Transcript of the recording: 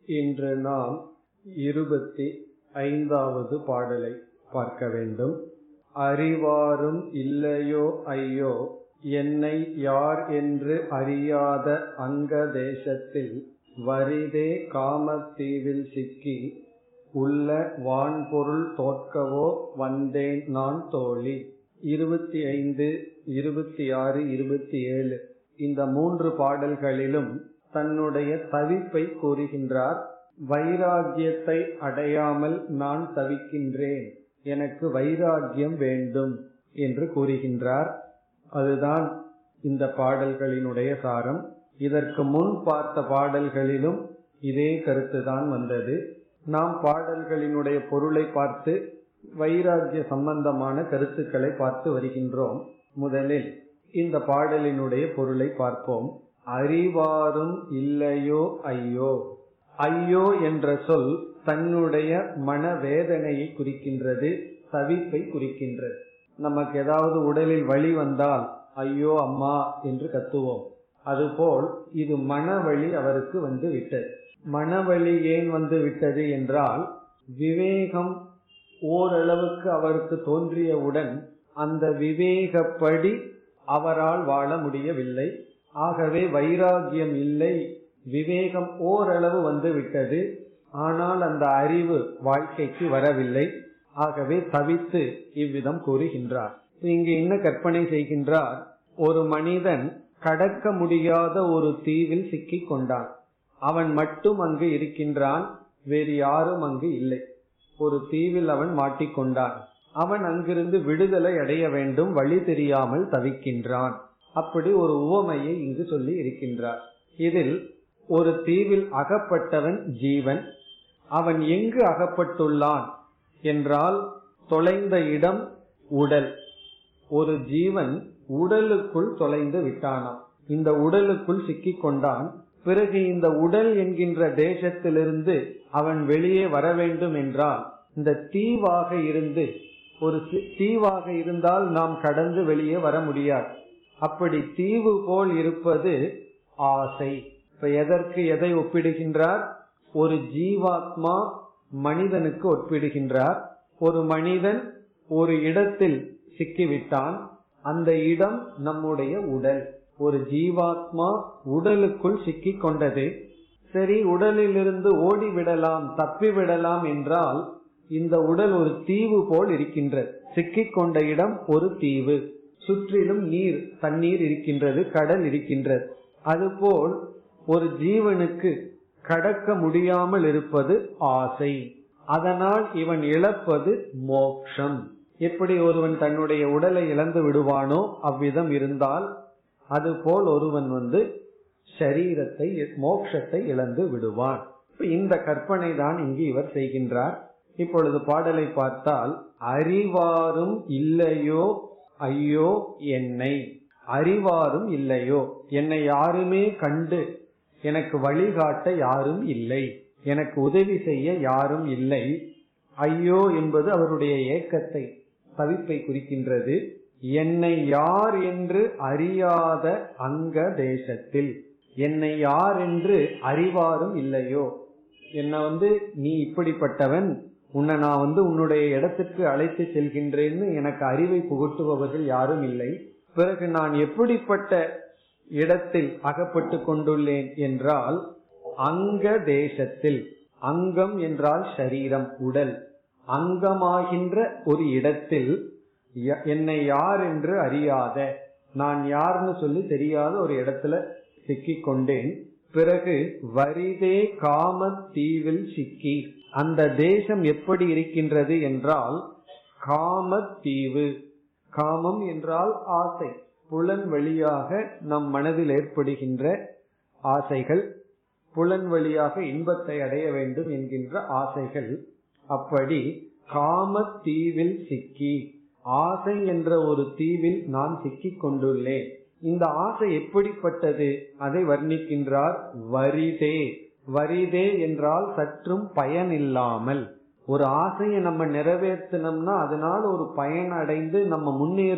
இன்று நாம் இருபத்தி ஐந்தாவது பாடலை பார்க்க வேண்டும் அறிவாரும் இல்லையோ ஐயோ என்னை யார் என்று அறியாத அங்க தேசத்தில் வரிதே காமத்தீவில் சிக்கி உள்ள வான்பொருள் தோற்கவோ வந்தேன் நான் தோழி இருபத்தி ஐந்து இருபத்தி ஆறு இருபத்தி ஏழு இந்த மூன்று பாடல்களிலும் தன்னுடைய தவிப்பை கூறுகின்றார் வைராகியத்தை அடையாமல் நான் தவிக்கின்றேன் எனக்கு வைராகியம் வேண்டும் என்று கூறுகின்றார் அதுதான் இந்த பாடல்களினுடைய சாரம் இதற்கு முன் பார்த்த பாடல்களிலும் இதே கருத்துதான் வந்தது நாம் பாடல்களினுடைய பொருளை பார்த்து வைராகிய சம்பந்தமான கருத்துக்களை பார்த்து வருகின்றோம் முதலில் இந்த பாடலினுடைய பொருளை பார்ப்போம் அறிவாரும் இல்லையோ ஐயோ ஐயோ என்ற சொல் தன்னுடைய மனவேதனையை குறிக்கின்றது தவிப்பை குறிக்கின்றது நமக்கு ஏதாவது உடலில் வலி வந்தால் ஐயோ அம்மா என்று கத்துவோம் அதுபோல் இது மனவழி அவருக்கு வந்து விட்டது மனவழி ஏன் வந்து விட்டது என்றால் விவேகம் ஓரளவுக்கு அவருக்கு தோன்றியவுடன் அந்த விவேகப்படி அவரால் வாழ முடியவில்லை ஆகவே வைராகியம் இல்லை விவேகம் ஓரளவு வந்து விட்டது ஆனால் அந்த அறிவு வாழ்க்கைக்கு வரவில்லை ஆகவே தவித்து இவ்விதம் கூறுகின்றார் இங்கு என்ன கற்பனை செய்கின்றார் ஒரு மனிதன் கடக்க முடியாத ஒரு தீவில் சிக்கிக் கொண்டான் அவன் மட்டும் அங்கு இருக்கின்றான் வேறு யாரும் அங்கு இல்லை ஒரு தீவில் அவன் மாட்டிக்கொண்டான் அவன் அங்கிருந்து விடுதலை அடைய வேண்டும் வழி தெரியாமல் தவிக்கின்றான் அப்படி ஒரு உவமையை இங்கு சொல்லி இருக்கின்றார் இதில் ஒரு தீவில் அகப்பட்டவன் ஜீவன் அவன் எங்கு அகப்பட்டுள்ளான் என்றால் தொலைந்த இடம் உடல் ஒரு ஜீவன் உடலுக்குள் தொலைந்து விட்டானாம் இந்த உடலுக்குள் சிக்கிக் கொண்டான் பிறகு இந்த உடல் என்கின்ற தேசத்திலிருந்து அவன் வெளியே வர வேண்டும் என்றால் இந்த தீவாக இருந்து ஒரு தீவாக இருந்தால் நாம் கடந்து வெளியே வர முடியாது அப்படி தீவு போல் இருப்பது ஆசை இப்ப எதற்கு எதை ஒப்பிடுகின்றார் ஒரு ஜீவாத்மா மனிதனுக்கு ஒப்பிடுகின்றார் ஒரு மனிதன் ஒரு இடத்தில் சிக்கிவிட்டான் அந்த இடம் நம்முடைய உடல் ஒரு ஜீவாத்மா உடலுக்குள் சிக்கிக் கொண்டது சரி உடலிலிருந்து ஓடிவிடலாம் தப்பிவிடலாம் என்றால் இந்த உடல் ஒரு தீவு போல் இருக்கின்றது சிக்கிக் கொண்ட இடம் ஒரு தீவு சுற்றிலும் நீர் தண்ணீர் இருக்கின்றது கடல் இருக்கின்றது அதுபோல் ஒரு ஜீவனுக்கு கடக்க முடியாமல் இருப்பது ஆசை அதனால் இவன் இழப்பது மோக்ஷம் எப்படி ஒருவன் தன்னுடைய உடலை இழந்து விடுவானோ அவ்விதம் இருந்தால் அதுபோல் ஒருவன் வந்து ஷரீரத்தை மோக்ஷத்தை இழந்து விடுவான் இந்த கற்பனை தான் இங்கு இவர் செய்கின்றார் இப்பொழுது பாடலை பார்த்தால் அறிவாரும் இல்லையோ ஐயோ என்னை அறிவாரும் இல்லையோ என்னை யாருமே கண்டு எனக்கு வழிகாட்ட யாரும் இல்லை எனக்கு உதவி செய்ய யாரும் இல்லை ஐயோ என்பது அவருடைய ஏக்கத்தை தவிப்பை குறிக்கின்றது என்னை யார் என்று அறியாத அங்க தேசத்தில் என்னை யார் என்று அறிவாரும் இல்லையோ என்ன வந்து நீ இப்படிப்பட்டவன் உன்னை நான் வந்து உன்னுடைய இடத்திற்கு அழைத்து செல்கின்றேன்னு எனக்கு அறிவை புகட்டுபவர்கள் யாரும் இல்லை பிறகு நான் எப்படிப்பட்ட இடத்தில் அகப்பட்டு கொண்டுள்ளேன் என்றால் அங்க தேசத்தில் அங்கம் என்றால் சரீரம் உடல் அங்கமாகின்ற ஒரு இடத்தில் என்னை யார் என்று அறியாத நான் யார்னு சொல்லி தெரியாத ஒரு இடத்துல சிக்கிக் கொண்டேன் பிறகு வரிதே காம தீவில் சிக்கி அந்த தேசம் எப்படி இருக்கின்றது என்றால் காம தீவு காமம் என்றால் ஆசை புலன் வழியாக நம் மனதில் ஏற்படுகின்ற ஆசைகள் புலன் வழியாக இன்பத்தை அடைய வேண்டும் என்கின்ற ஆசைகள் அப்படி காம தீவில் சிக்கி ஆசை என்ற ஒரு தீவில் நான் சிக்கிக் கொண்டுள்ளேன் இந்த ஆசை எப்படிப்பட்டது அதை வர்ணிக்கின்றார் வரிதே வரிதே என்றால் சற்றும் பயன் இல்லாமல் ஒரு ஆசையை நம்ம நிறைவேற்றினோம்னா அதனால் ஒரு பயன் அடைந்து நம்ம முன்னேற